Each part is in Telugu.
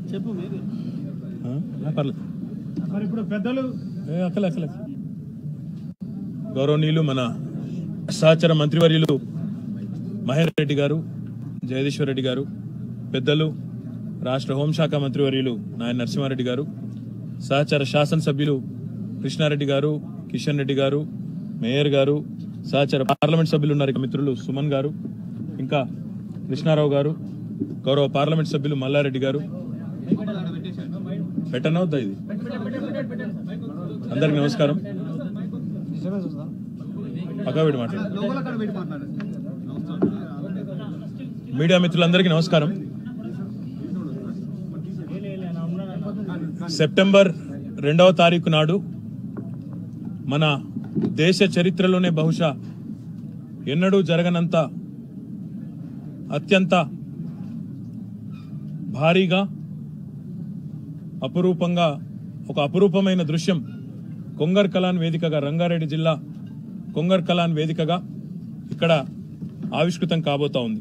చెప్పు మీరే ఆ? ఆ, పర్లేదు మరి ఇప్పుడు పెద్దలు ఏ, అక్కలే అక్కలే గౌరవనీయులు మన సహచర మంత్రివర్యులు మహేందర్ రెడ్డి గారు జగదీశ్వర్ రెడ్డి గారు పెద్దలు రాష్ట్ర హోంశాఖ మంత్రివర్యులు నాయన నరసింహారెడ్డి గారు సహచర శాసనసభ్యులు కృష్ణారెడ్డి గారు కిషన్ రెడ్డి గారు మేయర్ గారు సహచర పార్లమెంట్ సభ్యులు ఉన్నారు ఇక మిత్రులు సుమన్ గారు ఇంకా కృష్ణారావు గారు గౌరవ పార్లమెంట్ సభ్యులు మల్లారెడ్డి గారు పెట్టనవద్దా ఇది అందరికి నమస్కారం పక్క వీడి మాట్లాడు మీడియా మిత్రులందరికీ నమస్కారం సెప్టెంబర్ రెండవ తారీఖు నాడు మన దేశ చరిత్రలోనే బహుశా ఎన్నడూ జరగనంత అత్యంత భారీగా అపురూపంగా ఒక అపురూపమైన దృశ్యం కొంగర్ కలాన్ వేదికగా రంగారెడ్డి జిల్లా కొంగర్ కలాన్ వేదికగా ఇక్కడ ఆవిష్కృతం కాబోతా ఉంది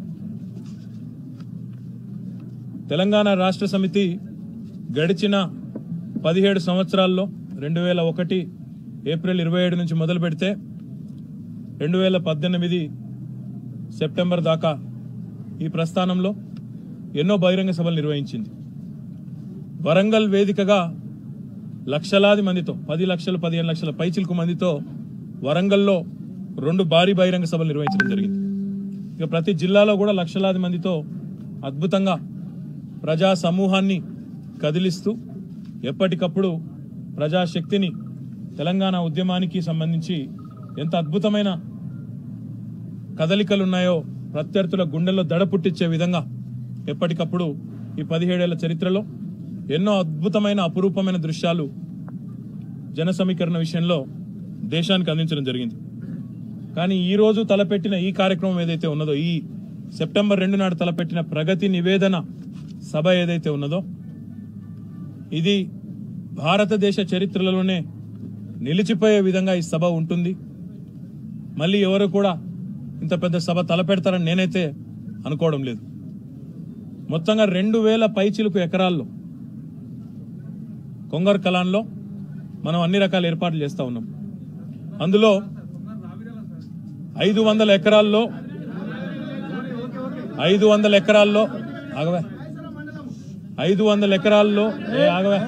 తెలంగాణ రాష్ట్ర సమితి గడిచిన పదిహేడు సంవత్సరాల్లో రెండు వేల ఒకటి ఏప్రిల్ ఇరవై ఏడు నుంచి మొదలు పెడితే రెండు వేల పద్దెనిమిది సెప్టెంబర్ దాకా ఈ ప్రస్థానంలో ఎన్నో బహిరంగ సభలు నిర్వహించింది వరంగల్ వేదికగా లక్షలాది మందితో పది లక్షలు పదిహేను లక్షల పైచిలకు మందితో వరంగల్లో రెండు భారీ బహిరంగ సభలు నిర్వహించడం జరిగింది ఇక ప్రతి జిల్లాలో కూడా లక్షలాది మందితో అద్భుతంగా ప్రజా సమూహాన్ని కదిలిస్తూ ఎప్పటికప్పుడు ప్రజాశక్తిని తెలంగాణ ఉద్యమానికి సంబంధించి ఎంత అద్భుతమైన కదలికలు ఉన్నాయో ప్రత్యర్థుల గుండెల్లో దడ పుట్టించే విధంగా ఎప్పటికప్పుడు ఈ పదిహేడేళ్ల చరిత్రలో ఎన్నో అద్భుతమైన అపురూపమైన దృశ్యాలు జన సమీకరణ విషయంలో దేశానికి అందించడం జరిగింది కానీ ఈ రోజు తలపెట్టిన ఈ కార్యక్రమం ఏదైతే ఉన్నదో ఈ సెప్టెంబర్ రెండు నాడు తలపెట్టిన ప్రగతి నివేదన సభ ఏదైతే ఉన్నదో ఇది భారతదేశ చరిత్రలోనే నిలిచిపోయే విధంగా ఈ సభ ఉంటుంది మళ్ళీ ఎవరు కూడా ఇంత పెద్ద సభ తలపెడతారని నేనైతే అనుకోవడం లేదు మొత్తంగా రెండు వేల పైచిలుకు ఎకరాల్లో కొంగర్ కలాన్లో మనం అన్ని రకాల ఏర్పాట్లు చేస్తా ఉన్నాం అందులో ఐదు వందల ఎకరాల్లో ఐదు వందల ఎకరాల్లో ఆగవే ఐదు వందల ఎకరాల్లో ఏ ఆగవే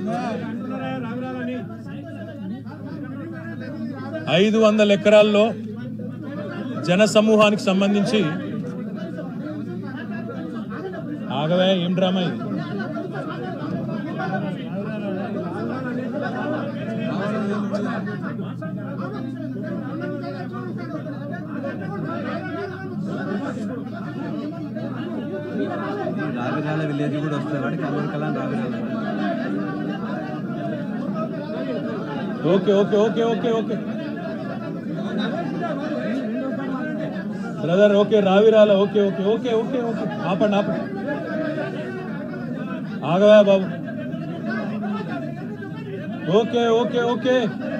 ఐదు వందల ఎకరాల్లో జన సమూహానికి సంబంధించి ఆగవే ఏం డ్రామా ఇది రావిరాల విలేజ్ కూడా వస్తుంది వాడికి Alluru Kalan Ravirala okay okay okay okay okay brother okay Ravirala okay okay okay okay okay ఆపండి ఆపండి ఆగవా బాబు ఓకే ఓకే ఓకే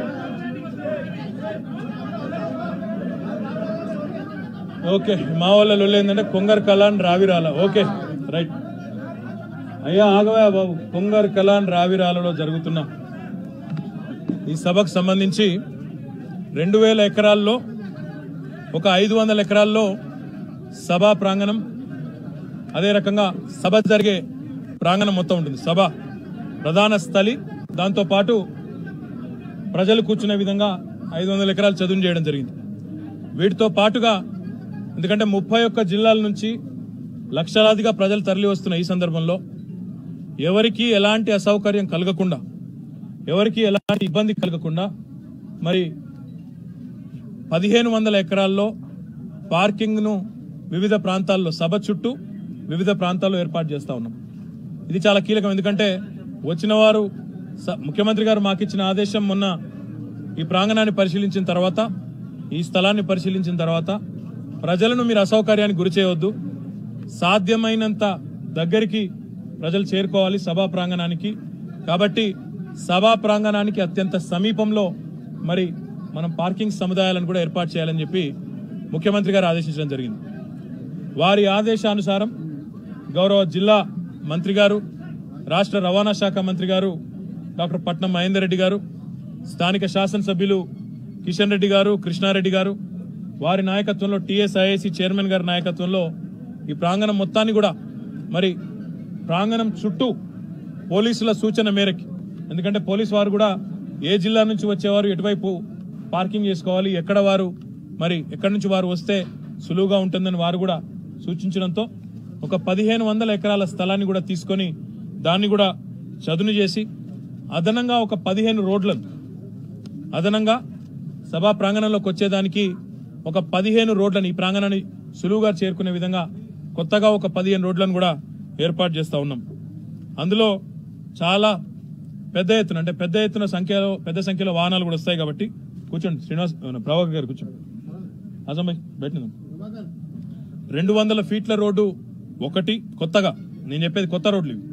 ఓకే మా వాళ్ళ లొల్లి ఏంటంటే కొంగర్ కలాన్ రావిరాల ఓకే రైట్ అయ్యా ఆగవా బాబు కొంగర్ కలాన్ రావిరాలలో జరుగుతున్న ఈ సభకు సంబంధించి రెండు వేల ఎకరాల్లో ఒక ఐదు వందల ఎకరాల్లో సభా ప్రాంగణం అదే రకంగా సభ జరిగే ప్రాంగణం మొత్తం ఉంటుంది సభ ప్రధాన స్థలి దాంతో పాటు ప్రజలు కూర్చునే విధంగా ఐదు వందల ఎకరాలు చదువు చేయడం జరిగింది వీటితో పాటుగా ఎందుకంటే ముప్పై ఒక్క జిల్లాల నుంచి లక్షలాదిగా ప్రజలు తరలి వస్తున్న ఈ సందర్భంలో ఎవరికి ఎలాంటి అసౌకర్యం కలగకుండా ఎవరికి ఎలాంటి ఇబ్బంది కలగకుండా మరి పదిహేను వందల ఎకరాల్లో పార్కింగ్ను వివిధ ప్రాంతాల్లో సభ చుట్టూ వివిధ ప్రాంతాల్లో ఏర్పాటు చేస్తా ఉన్నాం ఇది చాలా కీలకం ఎందుకంటే వచ్చిన వారు స- ముఖ్యమంత్రి గారు మాకిచ్చిన ఆదేశం మొన్న ఈ ప్రాంగణాన్ని పరిశీలించిన తర్వాత ఈ స్థలాన్ని పరిశీలించిన తర్వాత ప్రజలను మీరు అసౌకర్యానికి గురి చేయవద్దు సాధ్యమైనంత దగ్గరికి ప్రజలు చేరుకోవాలి సభా ప్రాంగణానికి కాబట్టి సభా ప్రాంగణానికి అత్యంత సమీపంలో మరి మనం పార్కింగ్ సముదాయాలను కూడా ఏర్పాటు చేయాలని చెప్పి ముఖ్యమంత్రి గారు ఆదేశించడం జరిగింది వారి ఆదేశానుసారం గౌరవ జిల్లా మంత్రి గారు రాష్ట్ర రవాణా శాఖ మంత్రి గారు డాక్టర్ పట్నం మహేందర్ రెడ్డి గారు స్థానిక శాసనసభ్యులు కిషన్ రెడ్డి గారు కృష్ణారెడ్డి గారు వారి నాయకత్వంలో టీఎస్ఐఐసి చైర్మన్ గారి నాయకత్వంలో ఈ ప్రాంగణం మొత్తాన్ని కూడా మరి ప్రాంగణం చుట్టూ పోలీసుల సూచన మేరకి ఎందుకంటే పోలీసు వారు కూడా ఏ జిల్లా నుంచి వచ్చేవారు ఎటువైపు పార్కింగ్ చేసుకోవాలి ఎక్కడ వారు మరి ఎక్కడి నుంచి వారు వస్తే సులువుగా ఉంటుందని వారు కూడా సూచించడంతో ఒక పదిహేను వందల ఎకరాల స్థలాన్ని కూడా తీసుకొని దాన్ని కూడా చదును చేసి అదనంగా ఒక పదిహేను రోడ్లను అదనంగా సభా ప్రాంగణంలోకి వచ్చేదానికి ఒక పదిహేను రోడ్లను ఈ ప్రాంగణాన్ని సులువుగా చేరుకునే విధంగా కొత్తగా ఒక పదిహేను రోడ్లను కూడా ఏర్పాటు చేస్తా ఉన్నాం అందులో చాలా పెద్ద ఎత్తున అంటే పెద్ద ఎత్తున సంఖ్యలో పెద్ద సంఖ్యలో వాహనాలు కూడా వస్తాయి కాబట్టి కూర్చోండి శ్రీనివాస్ ప్రభాకర్ గారు కూర్చోండి అజంబాయ్ పెట్టిందాం రెండు వందల ఫీట్ల రోడ్డు ఒకటి కొత్తగా నేను చెప్పేది కొత్త రోడ్లు ఇవి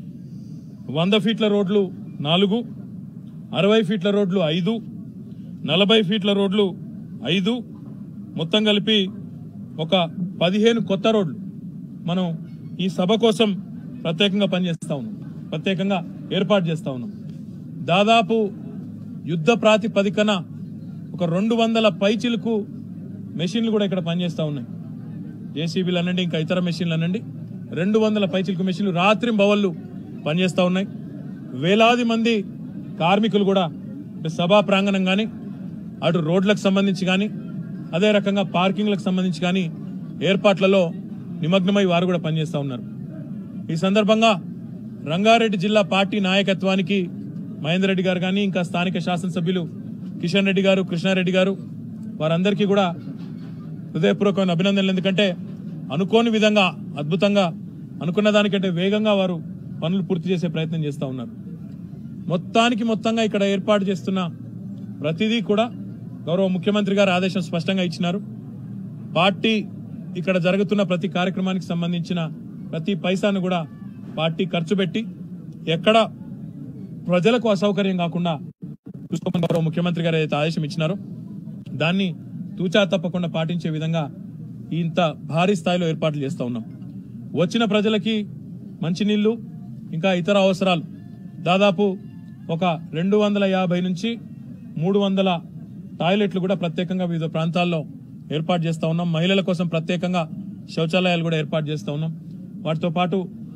వంద ఫీట్ల రోడ్లు నాలుగు అరవై ఫీట్ల రోడ్లు ఐదు నలభై ఫీట్ల రోడ్లు ఐదు మొత్తం కలిపి ఒక పదిహేను కొత్త రోడ్లు మనం ఈ సభ కోసం ప్రత్యేకంగా పనిచేస్తా ఉన్నాం ప్రత్యేకంగా ఏర్పాటు చేస్తా ఉన్నాం దాదాపు యుద్ధ ప్రాతిపదికన ఒక రెండు వందల పైచిలకు మెషిన్లు కూడా ఇక్కడ పనిచేస్తా ఉన్నాయి జేసీబీలు అనండి ఇంకా ఇతర మెషిన్లు అనండి రెండు వందల పైచిలకు మెషిన్లు రాత్రి బవళ్ళు పనిచేస్తా ఉన్నాయి వేలాది మంది కార్మికులు కూడా ఇటు సభా ప్రాంగణం కానీ అటు రోడ్లకు సంబంధించి కానీ అదే రకంగా పార్కింగ్లకు సంబంధించి కానీ ఏర్పాట్లలో నిమగ్నమై వారు కూడా పనిచేస్తా ఉన్నారు ఈ సందర్భంగా రంగారెడ్డి జిల్లా పార్టీ నాయకత్వానికి మహేందర్ రెడ్డి గారు కానీ ఇంకా స్థానిక శాసనసభ్యులు కిషన్ రెడ్డి గారు కృష్ణారెడ్డి గారు వారందరికీ కూడా హృదయపూర్వకమైన అభినందనలు ఎందుకంటే అనుకోని విధంగా అద్భుతంగా అనుకున్న దానికంటే వేగంగా వారు పనులు పూర్తి చేసే ప్రయత్నం చేస్తూ ఉన్నారు మొత్తానికి మొత్తంగా ఇక్కడ ఏర్పాటు చేస్తున్న ప్రతిదీ కూడా గౌరవ ముఖ్యమంత్రి గారు ఆదేశం స్పష్టంగా ఇచ్చినారు పార్టీ ఇక్కడ జరుగుతున్న ప్రతి కార్యక్రమానికి సంబంధించిన ప్రతి పైసాను కూడా పార్టీ ఖర్చు పెట్టి ఎక్కడ ప్రజలకు అసౌకర్యం కాకుండా చూసుకోమని గౌరవ ముఖ్యమంత్రి గారు ఏదైతే ఆదేశం ఇచ్చినారో దాన్ని తూచా తప్పకుండా పాటించే విధంగా ఇంత భారీ స్థాయిలో ఏర్పాట్లు చేస్తూ ఉన్నాం వచ్చిన ప్రజలకి మంచినీళ్లు ఇంకా ఇతర అవసరాలు దాదాపు ఒక రెండు వందల యాభై నుంచి మూడు వందల టాయిలెట్లు కూడా ప్రత్యేకంగా వివిధ ప్రాంతాల్లో ఏర్పాటు చేస్తా ఉన్నాం మహిళల కోసం ప్రత్యేకంగా శౌచాలయాలు కూడా ఏర్పాటు చేస్తా ఉన్నాం వాటితో పాటు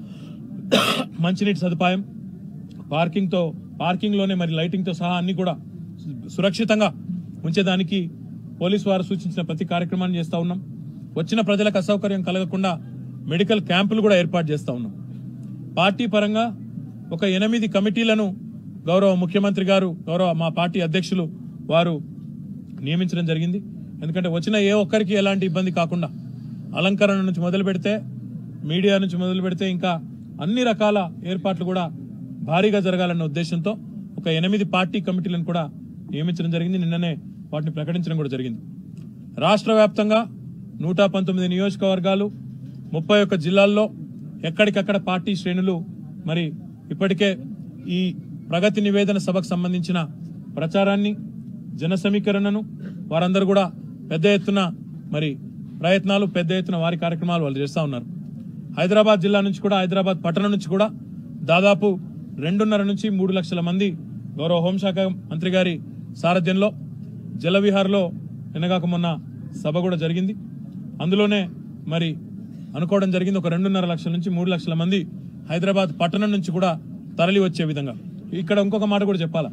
మంచినీటి సదుపాయం పార్కింగ్ తో పార్కింగ్ లోనే మరి లైటింగ్ తో సహా అన్ని కూడా సు- సురక్షితంగా ఉంచేదానికి పోలీసు వారు సూచించిన ప్రతి కార్యక్రమాన్ని చేస్తా ఉన్నాం వచ్చిన ప్రజలకు అసౌకర్యం కలగకుండా మెడికల్ క్యాంపులు కూడా ఏర్పాటు చేస్తా ఉన్నాం పార్టీ పరంగా ఒక ఎనిమిది కమిటీలను గౌరవ ముఖ్యమంత్రి గారు గౌరవ మా పార్టీ అధ్యక్షులు వారు నియమించడం జరిగింది ఎందుకంటే వచ్చిన ఏ ఒక్కరికి ఎలాంటి ఇబ్బంది కాకుండా అలంకరణ నుంచి మొదలు పెడితే మీడియా నుంచి మొదలు పెడితే ఇంకా అన్ని రకాల ఏర్పాట్లు కూడా భారీగా జరగాలన్న ఉద్దేశంతో ఒక ఎనిమిది పార్టీ కమిటీలను కూడా నియమించడం జరిగింది నిన్ననే వాటిని ప్రకటించడం కూడా జరిగింది రాష్ట్ర వ్యాప్తంగా నూట పంతొమ్మిది నియోజకవర్గాలు ముప్పై ఒక్క జిల్లాల్లో ఎక్కడికక్కడ పార్టీ శ్రేణులు మరి ఇప్పటికే ఈ ప్రగతి నివేదన సభకు సంబంధించిన ప్రచారాన్ని జన సమీకరణను వారందరూ కూడా పెద్ద ఎత్తున మరి ప్రయత్నాలు పెద్ద ఎత్తున వారి కార్యక్రమాలు వాళ్ళు చేస్తా ఉన్నారు హైదరాబాద్ జిల్లా నుంచి కూడా హైదరాబాద్ పట్టణం నుంచి కూడా దాదాపు రెండున్నర నుంచి మూడు లక్షల మంది గౌరవ హోంశాఖ మంత్రి గారి సారథ్యంలో జలవిహార్లో నిన్నగాక మొన్న సభ కూడా జరిగింది అందులోనే మరి అనుకోవడం జరిగింది ఒక రెండున్నర లక్షల నుంచి మూడు లక్షల మంది హైదరాబాద్ పట్టణం నుంచి కూడా తరలి వచ్చే విధంగా ఇక్కడ ఇంకొక మాట కూడా చెప్పాలా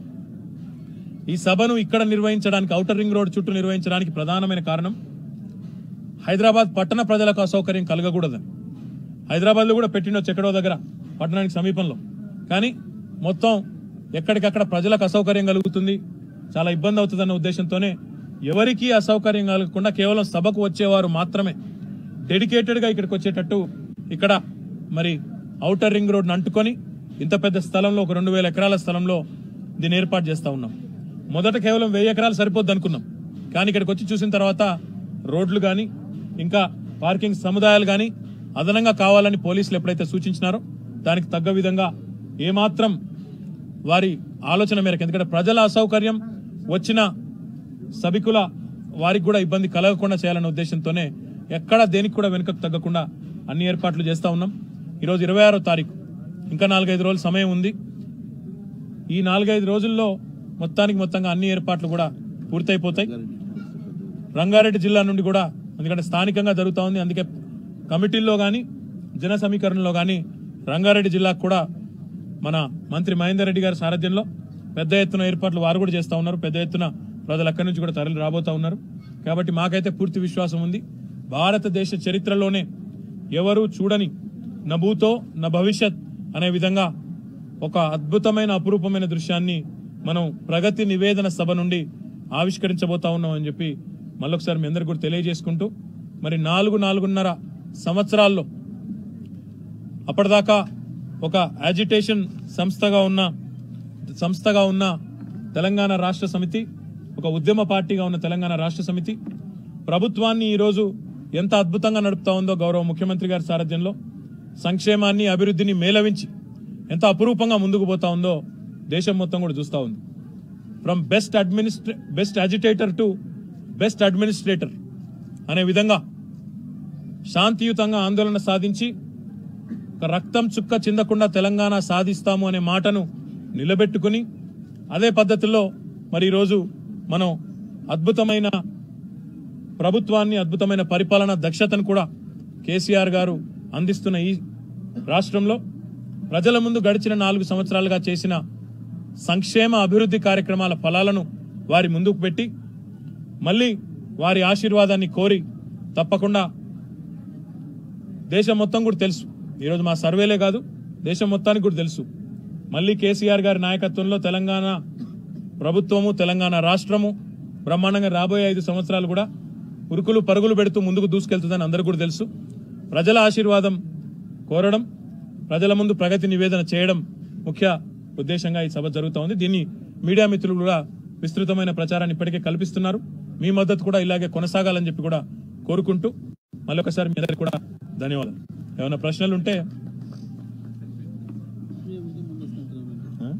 ఈ సభను ఇక్కడ నిర్వహించడానికి ఔటర్ రింగ్ రోడ్ చుట్టూ నిర్వహించడానికి ప్రధానమైన కారణం హైదరాబాద్ పట్టణ ప్రజలకు అసౌకర్యం కలగకూడదని హైదరాబాద్ లో కూడా పెట్టినొచ్చు ఎక్కడో దగ్గర పట్టణానికి సమీపంలో కానీ మొత్తం ఎక్కడికక్కడ ప్రజలకు అసౌకర్యం కలుగుతుంది చాలా ఇబ్బంది అవుతుందన్న ఉద్దేశంతోనే ఎవరికీ అసౌకర్యం కలగకుండా కేవలం సభకు వచ్చేవారు మాత్రమే డెడికేటెడ్ గా ఇక్కడికి వచ్చేటట్టు ఇక్కడ మరి ఔటర్ రింగ్ రోడ్ అంటుకొని ఇంత పెద్ద స్థలంలో ఒక రెండు వేల ఎకరాల స్థలంలో దీన్ని ఏర్పాటు చేస్తా ఉన్నాం మొదట కేవలం వెయ్యి ఎకరాలు సరిపోద్ది అనుకున్నాం కానీ ఇక్కడికి వచ్చి చూసిన తర్వాత రోడ్లు కానీ ఇంకా పార్కింగ్ సముదాయాలు కానీ అదనంగా కావాలని పోలీసులు ఎప్పుడైతే సూచించినారో దానికి తగ్గ విధంగా ఏమాత్రం వారి ఆలోచన మేరకు ఎందుకంటే ప్రజల అసౌకర్యం వచ్చిన సభికుల వారికి కూడా ఇబ్బంది కలగకుండా చేయాలనే ఉద్దేశంతోనే ఎక్కడ దేనికి కూడా వెనుకకు తగ్గకుండా అన్ని ఏర్పాట్లు చేస్తా ఉన్నాం ఈరోజు ఇరవై ఆరో తారీఖు ఇంకా నాలుగైదు రోజులు సమయం ఉంది ఈ నాలుగైదు రోజుల్లో మొత్తానికి మొత్తంగా అన్ని ఏర్పాట్లు కూడా పూర్తయిపోతాయి రంగారెడ్డి జిల్లా నుండి కూడా ఎందుకంటే స్థానికంగా జరుగుతూ ఉంది అందుకే కమిటీల్లో కానీ జన సమీకరణలో కానీ రంగారెడ్డి జిల్లాకు కూడా మన మంత్రి మహేందర్ రెడ్డి గారి సారథ్యంలో పెద్ద ఎత్తున ఏర్పాట్లు వారు కూడా చేస్తూ ఉన్నారు పెద్ద ఎత్తున ప్రజలు అక్కడి నుంచి కూడా తరలి రాబోతా ఉన్నారు కాబట్టి మాకైతే పూర్తి విశ్వాసం ఉంది భారతదేశ చరిత్రలోనే ఎవరు చూడని నా భూతో నా భవిష్యత్ అనే విధంగా ఒక అద్భుతమైన అపురూపమైన దృశ్యాన్ని మనం ప్రగతి నివేదన సభ నుండి ఆవిష్కరించబోతా ఉన్నాం అని చెప్పి మళ్ళొకసారి మీ అందరికి కూడా తెలియజేసుకుంటూ మరి నాలుగు నాలుగున్నర సంవత్సరాల్లో అప్పటిదాకా ఒక యాజిటేషన్ సంస్థగా ఉన్న సంస్థగా ఉన్న తెలంగాణ రాష్ట్ర సమితి ఒక ఉద్యమ పార్టీగా ఉన్న తెలంగాణ రాష్ట్ర సమితి ప్రభుత్వాన్ని ఈరోజు ఎంత అద్భుతంగా నడుపుతా ఉందో గౌరవ ముఖ్యమంత్రి గారి సారథ్యంలో సంక్షేమాన్ని అభివృద్ధిని మేళవించి ఎంత అపురూపంగా ముందుకు పోతా ఉందో దేశం మొత్తం కూడా చూస్తా ఉంది from best administrator best agitator to best administrator అనే విధంగా శాంతియుతంగా ఆందోళన సాధించి ఒక రక్తం చుక్క చిందకుండా తెలంగాణ సాధిస్తాము అనే మాటను నిలబెట్టుకుని అదే పద్ధతిలో మరి ఈరోజు మనం అద్భుతమైన ప్రభుత్వాన్ని అద్భుతమైన పరిపాలన దక్షతను కూడా కేసీఆర్ గారు అందిస్తున్న ఈ రాష్ట్రంలో ప్రజల ముందు గడిచిన నాలుగు సంవత్సరాలుగా చేసిన సంక్షేమ అభివృద్ధి కార్యక్రమాల ఫలాలను వారి ముందుకు పెట్టి మళ్ళీ వారి ఆశీర్వాదాన్ని కోరి తప్పకుండా దేశం మొత్తం కూడా తెలుసు ఈరోజు మా సర్వేలే కాదు దేశం మొత్తానికి కూడా తెలుసు మళ్ళీ కేసీఆర్ గారి నాయకత్వంలో తెలంగాణ ప్రభుత్వము తెలంగాణ రాష్ట్రము బ్రహ్మాండంగా రాబోయే ఐదు సంవత్సరాలు కూడా ఉరుకులు పరుగులు పెడుతూ ముందుకు దూసుకెళ్తుందని అందరికీ కూడా తెలుసు ప్రజల ఆశీర్వాదం కోరడం ప్రజల ముందు ప్రగతి నివేదన చేయడం ముఖ్య ఉద్దేశంగా ఈ సభ జరుగుతూ ఉంది దీన్ని మీడియా మిత్రులు కూడా విస్తృతమైన ప్రచారాన్ని ఇప్పటికే కల్పిస్తున్నారు మీ మద్దతు కూడా ఇలాగే కొనసాగాలని చెప్పి కూడా కోరుకుంటూ మళ్ళొకసారి మీ అందరికి కూడా ధన్యవాదాలు ఏమైనా ప్రశ్నలు ఉంటే ఆ?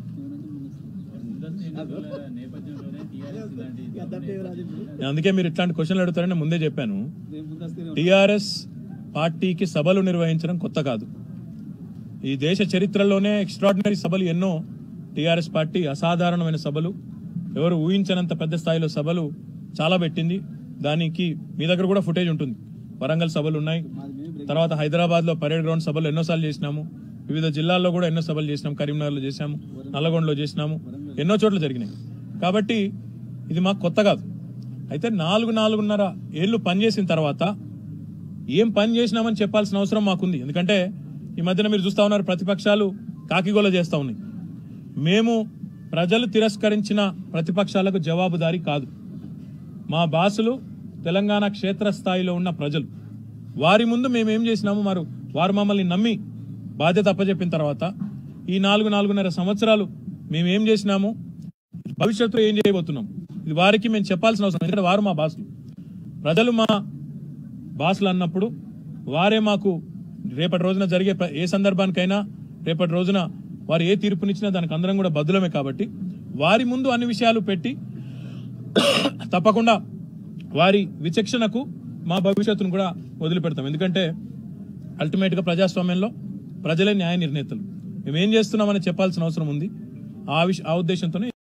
అందుకే మీరు ఇట్లాంటి క్వశ్చన్లు అడుగుతారని నేను ముందే చెప్పాను టిఆర్ఎస్ పార్టీకి సభలు నిర్వహించడం కొత్త కాదు ఈ దేశ చరిత్రలోనే ఎక్స్ట్రాడినరీ సభలు ఎన్నో టిఆర్ఎస్ పార్టీ అసాధారణమైన సభలు ఎవరు ఊహించనంత పెద్ద స్థాయిలో సభలు చాలా పెట్టింది దానికి మీ దగ్గర కూడా ఫుటేజ్ ఉంటుంది వరంగల్ సభలు ఉన్నాయి తర్వాత హైదరాబాద్ లో పరేడ్ గ్రౌండ్ సభలు ఎన్నోసార్లు చేసినాము వివిధ జిల్లాల్లో కూడా ఎన్నో సభలు చేసినాము కరీంనగర్లో చేసినాము నల్లగొండలో చేసినాము ఎన్నో చోట్ల జరిగినాయి కాబట్టి ఇది మాకు కొత్త కాదు అయితే నాలుగు నాలుగున్నర ఏళ్ళు పనిచేసిన తర్వాత ఏం పని చేసినామని చెప్పాల్సిన అవసరం మాకుంది ఎందుకంటే ఈ మధ్యన మీరు చూస్తా ఉన్నారు ప్రతిపక్షాలు కాకిగోల చేస్తా ఉన్నాయి మేము ప్రజలు తిరస్కరించిన ప్రతిపక్షాలకు జవాబుదారీ కాదు మా బాసులు తెలంగాణ క్షేత్రస్థాయిలో ఉన్న ప్రజలు వారి ముందు మేము ఏం చేసినాము మరి వారు మమ్మల్ని నమ్మి బాధ్యత అప్పచెప్పిన తర్వాత ఈ నాలుగు నాలుగున్నర సంవత్సరాలు మేము ఏం చేసినాము భవిష్యత్తులో ఏం చేయబోతున్నాం ఇది వారికి మేము చెప్పాల్సిన అవసరం లేదు. ఎందుకంటే వారు మా బాసులు ప్రజలు మా బాసులు అన్నప్పుడు వారే మాకు రేపటి రోజున జరిగే ప్ర- ఏ సందర్భానికైనా రేపటి రోజున వారు ఏ తీర్పునిచ్చినా దానికి అందరం కూడా బద్దులమే కాబట్టి వారి ముందు అన్ని విషయాలు పెట్టి తప్పకుండా వారి విచక్షణకు మా భవిష్యత్తును కూడా వదిలిపెడతాం ఎందుకంటే అల్టిమేట్ గా ప్రజాస్వామ్యంలో ప్రజలే న్యాయ నిర్ణేతలు మేము ఏం చేస్తున్నామని చెప్పాల్సిన అవసరం ఉంది ఆ విష ఆ ఉద్దేశంతోనే